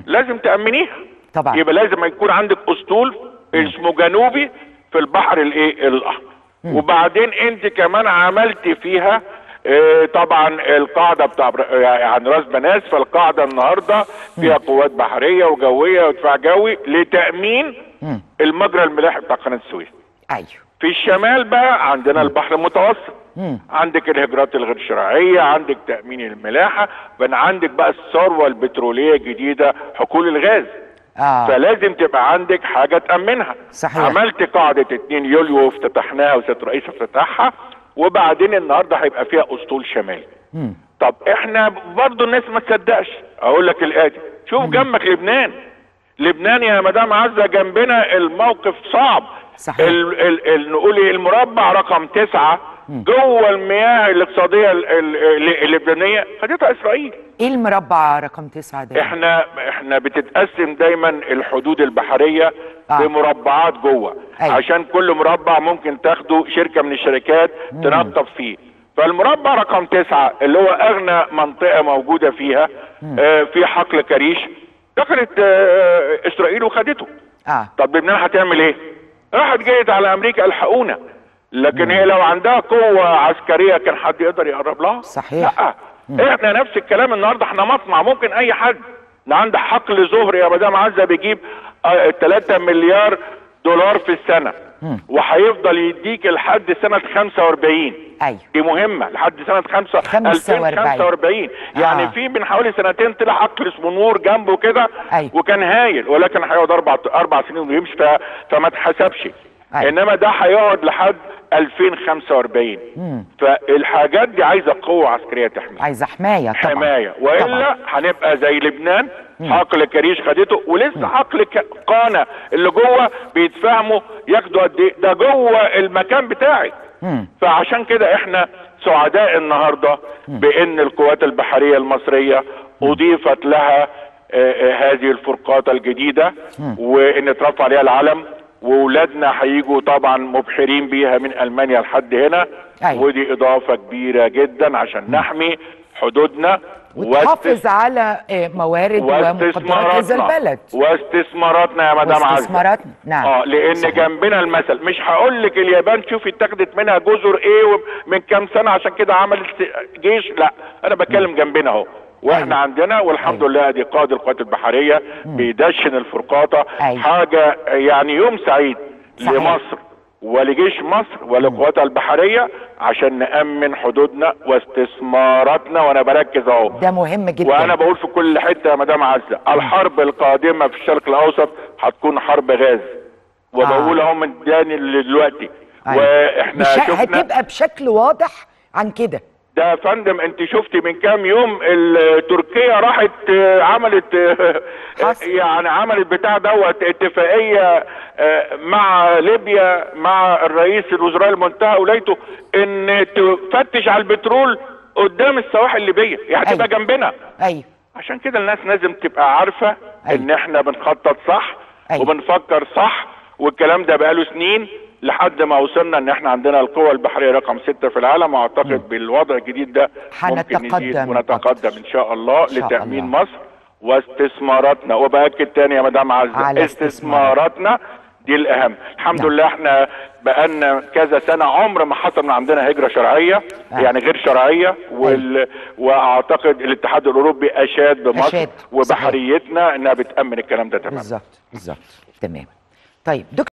لازم تامنيها طبعا يبقى لازم يكون عندك اسطول اسمه جنوبي في البحر الايه الاحمر وبعدين انت كمان عملت فيها آه، طبعا القاعده بتاع بر- يعني راس بناس فالقاعده النهارده فيها قوات بحريه وجويه ودفاع جوي لتامين مم. المجرى الملاحي بتاع قناه السويس ايوه في الشمال بقى عندنا البحر المتوسط مم. عندك الهجرات الغير شرعيه عندك تامين الملاحه بقى عندك بقى الثروه البتروليه الجديده حقول الغاز اه فلازم تبقى عندك حاجه تامنها صحيح. عملت قاعده 2 يوليو وافتتحناها وسياده الرئيس افتتحها وبعدين النهارده هيبقى فيها اسطول شمالي مم. طب احنا برضه الناس ما تصدقش اقول لك الاتي شوف جنبك لبنان لبنان يا مدام عزه جنبنا الموقف صعب صحيح. ال ال ال نقول إيه، المربع رقم تسعة جوه المياه الاقتصاديه ال- ال- اللبنانيه خدتها اسرائيل ايه المربع رقم تسعة ده احنا احنا بتتقسم دايما الحدود البحريه آه. بمربعات جوه أيوة. عشان كل مربع ممكن تاخده شركه من الشركات تنظف فيه فالمربع رقم تسعة اللي هو اغنى منطقه موجوده فيها آه في حقل كريش دخلت آه اسرائيل وخدته اه طب لبنان هتعمل ايه؟ راحت جايت على امريكا الحقونا لكن هي لو عندها قوه عسكريه كان حد يقدر يقرب لها؟ صحيح. لا احنا نفس الكلام النهارده احنا مصنع ممكن اي حد ده عند حقل زهر يا مدام عزه بيجيب 3 مليار دولار في السنه وهيفضل يديك لحد سنه 45 ايوه دي مهمه لحد سنه 5 45. 2045 يعني آه. في من حوالي سنتين طلع عقل اسمه نور جنبه كده أيوة. وكان هايل ولكن هيقعد اربع اربع سنين ويمشي ف- فما اتحسبش أيوة. انما ده هيقعد لحد 2045 فالحاجات دي عايزه قوه عسكريه تحميها عايزه حمايه طبعا حمايه والا طبعا. هنبقى زي لبنان حقل كريش خدته ولسه حقل ك- قانا اللي جوه بيتفاهموا ياخدوا قد ايه ده جوه المكان بتاعي مم. فعشان كده احنا سعداء النهارده بان القوات البحريه المصريه اضيفت لها آه، آه، هذه الفرقاطه الجديده وان اترفع عليها العلم واولادنا هيجوا طبعا مبحرين بيها من المانيا لحد هنا أيوة. ودي اضافه كبيره جدا عشان نحمي حدودنا وتحافظ على آه، موارد ومقدرات هذا البلد واستثماراتنا يا مدام عزه واستثماراتنا نعم اه لان صحيح. جنبنا المثل مش هقول لك اليابان شوفي اتخذت منها جزر ايه وم- من كام سنه عشان كده عملت س- جيش لا انا بتكلم جنبنا اهو واحنا أيوة. عندنا والحمد أيوة. لله ادي قائد القوات البحريه بيدشن الفرقاطه أيوة. حاجه يعني يوم سعيد صحيح. لمصر ولجيش مصر ولقواتها البحريه عشان نامن حدودنا واستثماراتنا وانا بركز اهو ده مهم جدا وانا بقول في كل حته يا مدام عزه الحرب القادمه في الشرق الاوسط هتكون حرب غاز وبقول اهو من تاني دلوقتي أيوة. واحنا مش شفنا هتبقى بشكل واضح عن كده ده يا فندم انت شفتي من كام يوم ال- تركيا راحت آه، عملت آه، حصل. يعني عملت بتاع دوت اتفاقيه آه، مع ليبيا مع الرئيس الوزراء المنتهى ولايته ان تفتش على البترول قدام السواحل الليبيه يعني أيوة. تبقى جنبنا ايوه عشان كده الناس لازم تبقى عارفة أيوة. ان احنا بنخطط صح أيوة. وبنفكر صح والكلام ده بقاله سنين لحد ما وصلنا ان احنا عندنا القوة البحرية رقم ستة في العالم واعتقد بالوضع الجديد ده ممكن هنتقدم نزيد ونتقدم ان شاء الله شاء لتأمين الله. مصر واستثماراتنا وبأكد تاني يا مدام عزة على استثماراتنا دي الاهم الحمد نعم. لله احنا بقالنا كذا سنة عمر ما حصل من عندنا هجرة شرعية نعم. يعني غير شرعية وال... واعتقد الاتحاد الاوروبي اشاد بمصر أشاد. وبحريتنا انها بتامن الكلام ده تماما بالظبط بالظبط تمام طيب دكتور